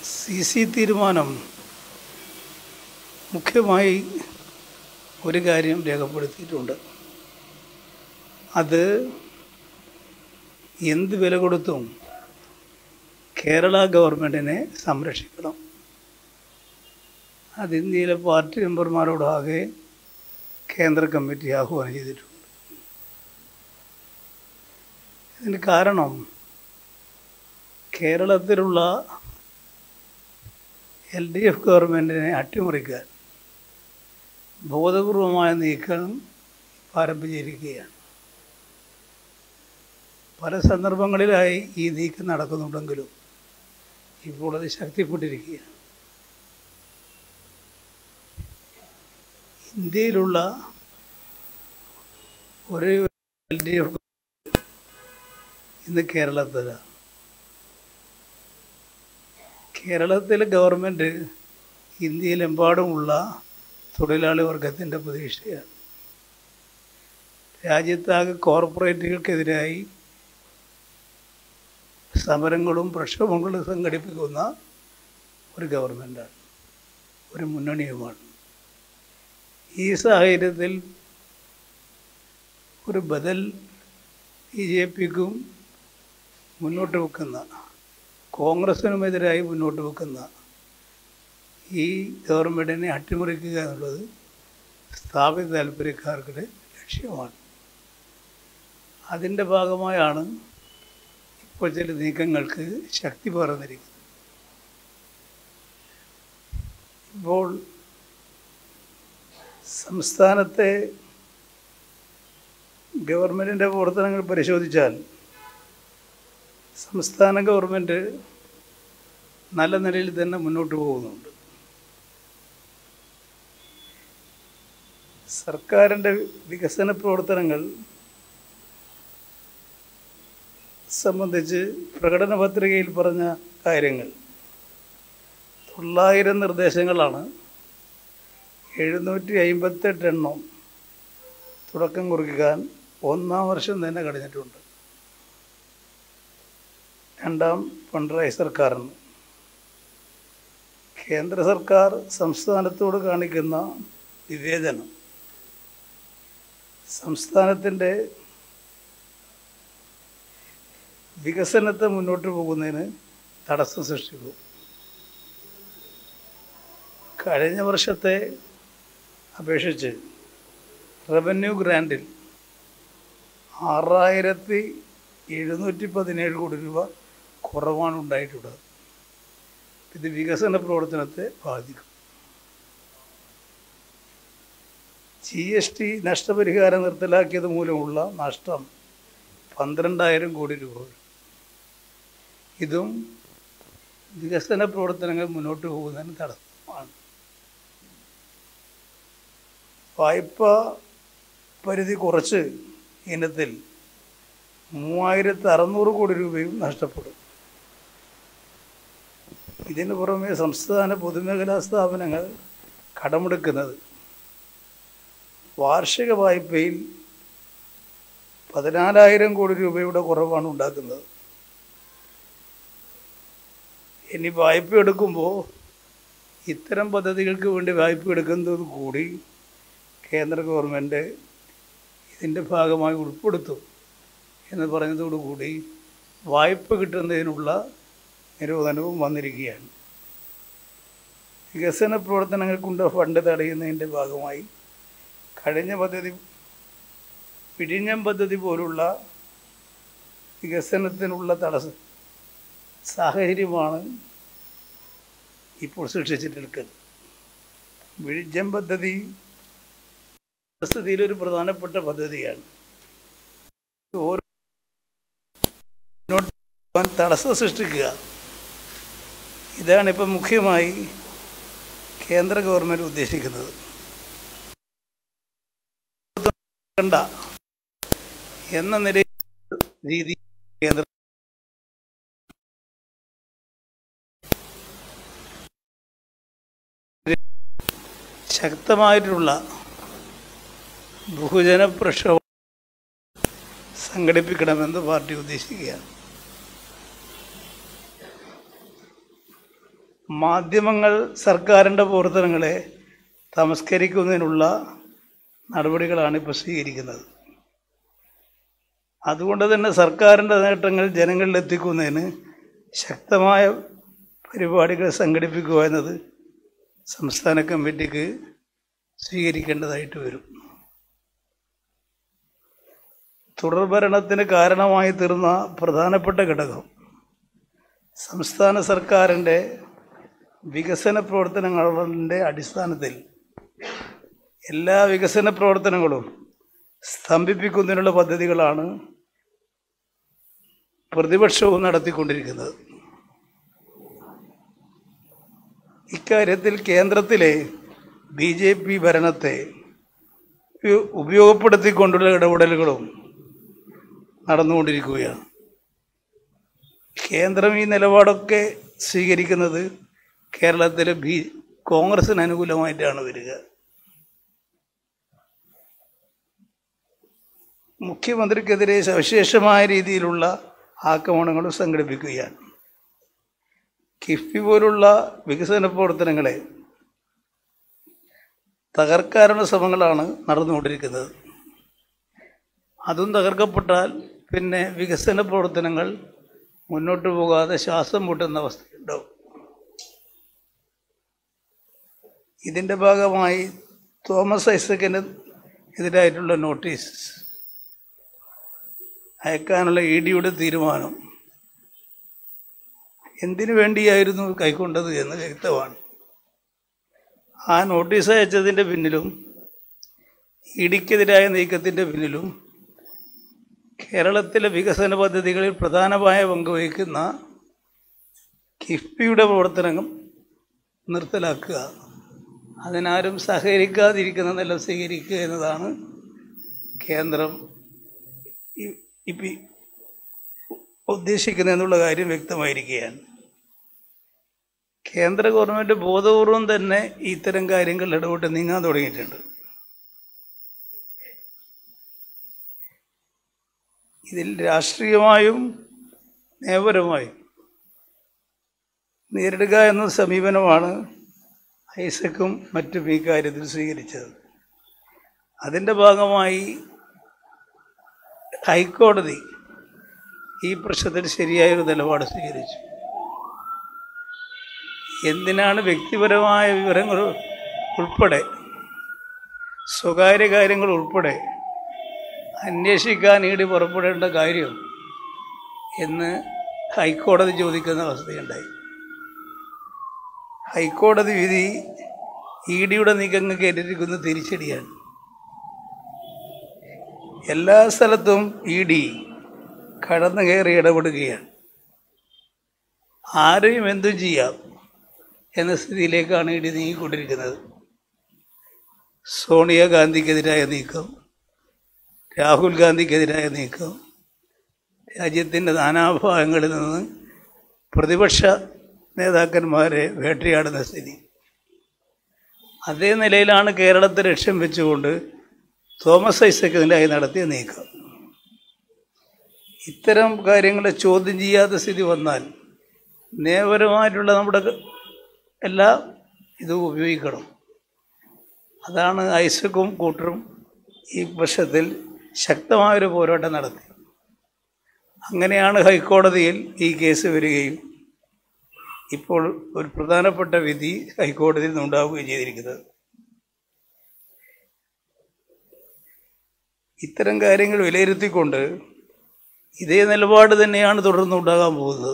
C C തീരുമാനം മുഖ്യമായി ഒരു കാര്യം രേഖപ്പെടുത്തിയിട്ടുണ്ട് അത് എന്ത് വില കൊടുത്തും കേരള ഗവൺമെൻറ്റിനെ സംരക്ഷിക്കണം അത് ഇന്ത്യയിലെ പാർട്ടി മെമ്പർമാരോടാകെ കേന്ദ്ര കമ്മിറ്റി ആഹ്വാനം ചെയ്തിട്ടുണ്ട് ഇതിന് കാരണം കേരളത്തിലുള്ള എൽ ഡി എഫ് ഗവൺമെൻറ്റിനെ അട്ടിമറിക്കാൻ ബോധപൂർവമായ നീക്കം ആരംഭിച്ചിരിക്കുകയാണ് പല സന്ദർഭങ്ങളിലായി ഈ നീക്കം നടക്കുന്നുണ്ടെങ്കിലും ഇപ്പോൾ അത് ശക്തിപ്പെട്ടിരിക്കുകയാണ് ഇന്ത്യയിലുള്ള ഒരേ എൽ ഡി എഫ് ഇന്ന് കേരളത്തിലാണ് കേരളത്തിലെ ഗവൺമെൻറ് ഇന്ത്യയിലെമ്പാടുമുള്ള തൊഴിലാളി വർഗത്തിൻ്റെ പ്രതീക്ഷയാണ് രാജ്യത്താകെ കോർപ്പറേറ്റുകൾക്കെതിരായി സമരങ്ങളും പ്രക്ഷോഭങ്ങളും സംഘടിപ്പിക്കുന്ന ഒരു ഗവൺമെൻറ്റാണ് ഒരു മുന്നണിയുമാണ് ഈ സാഹചര്യത്തിൽ ഒരു ബദൽ ബി ജെ പിക്കും മുന്നോട്ട് വെക്കുന്ന കോൺഗ്രസിനുമെതിരായി മുന്നോട്ട് വെക്കുന്ന ഈ ഗവൺമെൻറ്റിനെ അട്ടിമറിക്കുക എന്നുള്ളത് സ്ഥാപിത താല്പര്യക്കാർക്കുടെ ലക്ഷ്യമാണ് അതിൻ്റെ ഭാഗമായാണ് ഇപ്പോൾ ചില നീക്കങ്ങൾക്ക് ശക്തി പകർന്നിരിക്കുന്നത് ഇപ്പോൾ സംസ്ഥാനത്തെ ഗവൺമെൻറ്റിൻ്റെ പ്രവർത്തനങ്ങൾ പരിശോധിച്ചാൽ സംസ്ഥാന ഗവൺമെൻറ് നല്ല നിലയിൽ തന്നെ മുന്നോട്ട് പോകുന്നുണ്ട് സർക്കാരിൻ്റെ വികസന പ്രവർത്തനങ്ങൾ സംബന്ധിച്ച് പ്രകടന പത്രികയിൽ പറഞ്ഞ കാര്യങ്ങൾ തൊള്ളായിരം നിർദ്ദേശങ്ങളാണ് എഴുന്നൂറ്റി അമ്പത്തെട്ട് എണ്ണം തുടക്കം കുറിക്കാൻ ഒന്നാം വർഷം തന്നെ കഴിഞ്ഞിട്ടുണ്ട് രണ്ടാം പിണറായി സർക്കാരിന് കേന്ദ്ര സർക്കാർ സംസ്ഥാനത്തോട് കാണിക്കുന്ന വിവേചനം സംസ്ഥാനത്തിൻ്റെ വികസനത്തെ മുന്നോട്ട് പോകുന്നതിന് തടസ്സം സൃഷ്ടിക്കും കഴിഞ്ഞ വർഷത്തെ അപേക്ഷിച്ച് റവന്യൂ ഗ്രാൻഡിൽ ആറായിരത്തി എഴുന്നൂറ്റി പതിനേഴ് കോടി രൂപ കുറവാണ് ഉണ്ടായിട്ടുള്ളത് ഇത് വികസന പ്രവർത്തനത്തെ ബാധിക്കും ജി എസ് ടി നഷ്ടപരിഹാരം നിർത്തലാക്കിയത് മൂലമുള്ള നഷ്ടം പന്ത്രണ്ടായിരം കോടി രൂപ വരും. ഇതും വികസന പ്രവർത്തനങ്ങൾ മുന്നോട്ട് പോകുന്നതിന് തടസ്സമാണ് വായ്പ പരിധി കുറച്ച് ഇനത്തിൽ മൂവായിരത്തി അറുന്നൂറ് കോടി രൂപയും നഷ്ടപ്പെടും ഇതിന് പുറമെ സംസ്ഥാന പൊതുമേഖലാ സ്ഥാപനങ്ങൾ കടമെടുക്കുന്നത് വാർഷിക വായ്പയിൽ പതിനാലായിരം കോടി രൂപയുടെ കുറവാണ് ഉണ്ടാക്കുന്നത് ഇനി വായ്പ എടുക്കുമ്പോൾ ഇത്തരം പദ്ധതികൾക്ക് വേണ്ടി വായ്പ എടുക്കുന്നത് കൂടി കേന്ദ്ര ഗവൺമെൻറ് ഇതിൻ്റെ ഭാഗമായി ഉൾപ്പെടുത്തും എന്ന് പറഞ്ഞതോടുകൂടി വായ്പ കിട്ടുന്നതിനുള്ള നിരോധനവും വന്നിരിക്കുകയാണ് വികസന പ്രവർത്തനങ്ങൾക്കുണ്ട ഫണ്ട് തടയുന്നതിൻ്റെ ഭാഗമായി കഴിഞ്ഞ പദ്ധതി പിഴിഞ്ഞം പദ്ധതി പോലുള്ള വികസനത്തിനുള്ള തടസ്സം സാഹചര്യമാണ് ഇപ്പോൾ സൃഷ്ടിച്ചിട്ടിരിക്കുന്നത് വിഴിഞ്ഞം പദ്ധതി സ്ഥിതിയിൽ ഒരു പ്രധാനപ്പെട്ട പദ്ധതിയാണ് ഓരോ മുന്നോട്ട് പോകാൻ തടസ്സം സൃഷ്ടിക്കുക ഇതാണ് ഇപ്പം മുഖ്യമായി കേന്ദ്ര ഗവൺമെൻറ് ഉദ്ദേശിക്കുന്നത് കണ്ട എന്ന നിലയിൽ രീതി കേന്ദ്ര ശക്തമായിട്ടുള്ള ബഹുജന പ്രക്ഷോഭം സംഘടിപ്പിക്കണമെന്ന് പാർട്ടി ഉദ്ദേശിക്കുകയാണ് മാധ്യമങ്ങൾ സർക്കാരിൻ്റെ പ്രവർത്തനങ്ങളെ തമസ്കരിക്കുന്നതിനുള്ള നടപടികളാണ് ഇപ്പോൾ സ്വീകരിക്കുന്നത് അതുകൊണ്ട് തന്നെ സർക്കാരിൻ്റെ നേട്ടങ്ങൾ ജനങ്ങളിൽ എത്തിക്കുന്നതിന് ശക്തമായ പരിപാടികൾ സംഘടിപ്പിക്കുക എന്നത് സംസ്ഥാന കമ്മിറ്റിക്ക് സ്വീകരിക്കേണ്ടതായിട്ട് വരും തുടർഭരണത്തിന് കാരണമായി തീർന്ന പ്രധാനപ്പെട്ട ഘടകം സംസ്ഥാന സർക്കാരിൻ്റെ വികസന പ്രവർത്തനങ്ങളുടെ അടിസ്ഥാനത്തിൽ എല്ലാ വികസന പ്രവർത്തനങ്ങളും സ്തംഭിപ്പിക്കുന്നതിനുള്ള പദ്ധതികളാണ് പ്രതിപക്ഷവും നടത്തിക്കൊണ്ടിരിക്കുന്നത് ഇക്കാര്യത്തിൽ കേന്ദ്രത്തിലെ ബി ജെ പി ഭരണത്തെ ഉപ- ഉപയോഗപ്പെടുത്തിക്കൊണ്ടുള്ള ഇടപെടലുകളും നടന്നുകൊണ്ടിരിക്കുകയാണ് കേന്ദ്രം ഈ നിലപാടൊക്കെ സ്വീകരിക്കുന്നത് കേരളത്തിലെ ബി കോൺഗ്രസിന് അനുകൂലമായിട്ടാണ് വരിക മുഖ്യമന്ത്രിക്കെതിരെ സവിശേഷമായ രീതിയിലുള്ള ആക്രമണങ്ങളും സംഘടിപ്പിക്കുകയാണ് കിഫ്ബി പോലുള്ള വികസന പ്രവർത്തനങ്ങളെ തകർക്കാനുള്ള ശ്രമങ്ങളാണ് നടന്നുകൊണ്ടിരിക്കുന്നത് അതും തകർക്കപ്പെട്ടാൽ പിന്നെ വികസന പ്രവർത്തനങ്ങൾ മുന്നോട്ട് പോകാതെ ശ്വാസം മുട്ടുന്ന അവസ്ഥയുണ്ടാവും ഇതിൻ്റെ ഭാഗമായി തോമസ് ഐസക്കിന് എതിരായിട്ടുള്ള നോട്ടീസ് അയക്കാനുള്ള ഇ ഡിയുടെ തീരുമാനം എന്തിനു വേണ്ടിയായിരുന്നു കൈക്കൊണ്ടത് എന്ന് വ്യക്തമാണ് ആ നോട്ടീസ് അയച്ചതിൻ്റെ പിന്നിലും ഇടിക്കെതിരായ നീക്കത്തിൻ്റെ പിന്നിലും കേരളത്തിലെ വികസന പദ്ധതികളിൽ പ്രധാനമായ പങ്കുവഹിക്കുന്ന കിഫ്ബിയുടെ പ്രവർത്തനം നിർത്തലാക്കുക അതിനാരും സഹകരിക്കാതിരിക്കുന്ന നില സ്വീകരിക്കുക എന്നതാണ് കേന്ദ്രം ഇ- ഇപ്പി ഉദ്ദേശിക്കുന്നത് എന്നുള്ള കാര്യം വ്യക്തമായിരിക്കുകയാണ് കേന്ദ്ര ഗവൺമെൻറ് ബോധപൂർവം തന്നെ ഇത്തരം കാര്യങ്ങളിൽ ഇടപെട്ട് നീങ്ങാൻ തുടങ്ങിയിട്ടുണ്ട് ഇതിൽ രാഷ്ട്രീയമായും നിയമപരമായും നേരിടുക എന്ന സമീപനമാണ് ഐസക്കും മറ്റും ഈ കാര്യത്തിൽ സ്വീകരിച്ചത് അതിൻ്റെ ഭാഗമായി ഹൈക്കോടതി ഈ പ്രശ്നത്തിൽ ശരിയായൊരു നിലപാട് സ്വീകരിച്ചു എന്തിനാണ് വ്യക്തിപരമായ വിവരങ്ങൾ ഉൾപ്പെടെ സ്വകാര്യ കാര്യങ്ങൾ ഉൾപ്പെടെ അന്വേഷിക്കാൻ ഈടി പുറപ്പെടേണ്ട കാര്യം എന്ന് ഹൈക്കോടതി ചോദിക്കുന്ന അവസ്ഥയുണ്ടായി ഹൈക്കോടതി വിധി ഇ ഡിയുടെ നീക്കങ്ങൾക്ക് ഏറ്റിരിക്കുന്ന തിരിച്ചടിയാണ് എല്ലാ സ്ഥലത്തും ഇ ഡി കടന്നു കയറി ഇടപെടുകയാണ് ആരെയും എന്തും ചെയ്യാം എന്ന സ്ഥിതിയിലേക്കാണ് ഇ ഡി നീങ്ങിക്കൊണ്ടിരിക്കുന്നത് സോണിയാഗാന്ധിക്കെതിരായ നീക്കം രാഹുൽ ഗാന്ധിക്കെതിരായ നീക്കം രാജ്യത്തിൻ്റെ നാനാഭാഗങ്ങളിൽ നിന്ന് പ്രതിപക്ഷ നേതാക്കന്മാരെ വേട്ടയാടുന്ന സ്ഥിതി അതേ നിലയിലാണ് കേരളത്തെ ലക്ഷ്യം വെച്ചുകൊണ്ട് തോമസ് ഐസക്കിനെതിരായി നടത്തിയ നീക്കം ഇത്തരം കാര്യങ്ങളെ ചോദ്യം ചെയ്യാത്ത സ്ഥിതി വന്നാൽ നിയമപരമായിട്ടുള്ള നമ്മുടെ എല്ലാ ഇതും ഉപയോഗിക്കണം അതാണ് ഐസക്കും കൂട്ടരും ഈ വർഷത്തിൽ ശക്തമായൊരു പോരാട്ടം നടത്തി അങ്ങനെയാണ് ഹൈക്കോടതിയിൽ ഈ കേസ് വരികയും ഇപ്പോൾ ഒരു പ്രധാനപ്പെട്ട വിധി ഹൈക്കോടതിയിൽ നിന്നുണ്ടാവുകയും ചെയ്തിരിക്കുന്നത് ഇത്തരം കാര്യങ്ങൾ വിലയിരുത്തിക്കൊണ്ട് ഇതേ നിലപാട് തന്നെയാണ് തുടർന്നുണ്ടാകാൻ പോകുന്നത്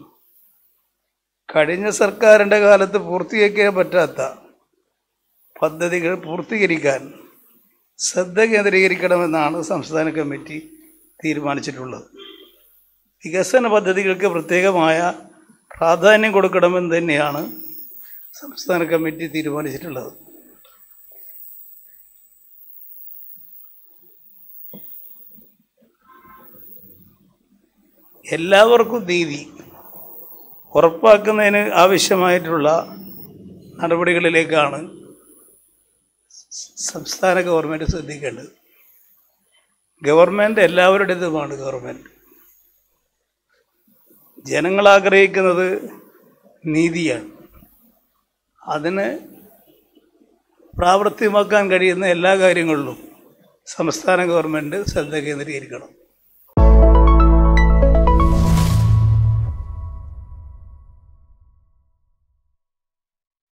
കഴിഞ്ഞ സർക്കാരിൻ്റെ കാലത്ത് പൂർത്തീകരിക്കാൻ പറ്റാത്ത പദ്ധതികൾ പൂർത്തീകരിക്കാൻ ശ്രദ്ധ കേന്ദ്രീകരിക്കണമെന്നാണ് സംസ്ഥാന കമ്മിറ്റി തീരുമാനിച്ചിട്ടുള്ളത് വികസന പദ്ധതികൾക്ക് പ്രത്യേകമായ പ്രാധാന്യം കൊടുക്കണമെന്ന് തന്നെയാണ് സംസ്ഥാന കമ്മിറ്റി തീരുമാനിച്ചിട്ടുള്ളത് എല്ലാവർക്കും നീതി ഉറപ്പാക്കുന്നതിന് ആവശ്യമായിട്ടുള്ള നടപടികളിലേക്കാണ് സംസ്ഥാന ഗവൺമെൻറ് ശ്രദ്ധിക്കേണ്ടത് ഗവൺമെൻറ് എല്ലാവരുടേതുമാണ് ഗവൺമെൻറ് ജനങ്ങൾ ആഗ്രഹിക്കുന്നത് നീതിയാണ് അതിന് പ്രാവർത്തികമാക്കാൻ കഴിയുന്ന എല്ലാ കാര്യങ്ങളിലും സംസ്ഥാന ഗവൺമെൻറ് ശ്രദ്ധ കേന്ദ്രീകരിക്കണം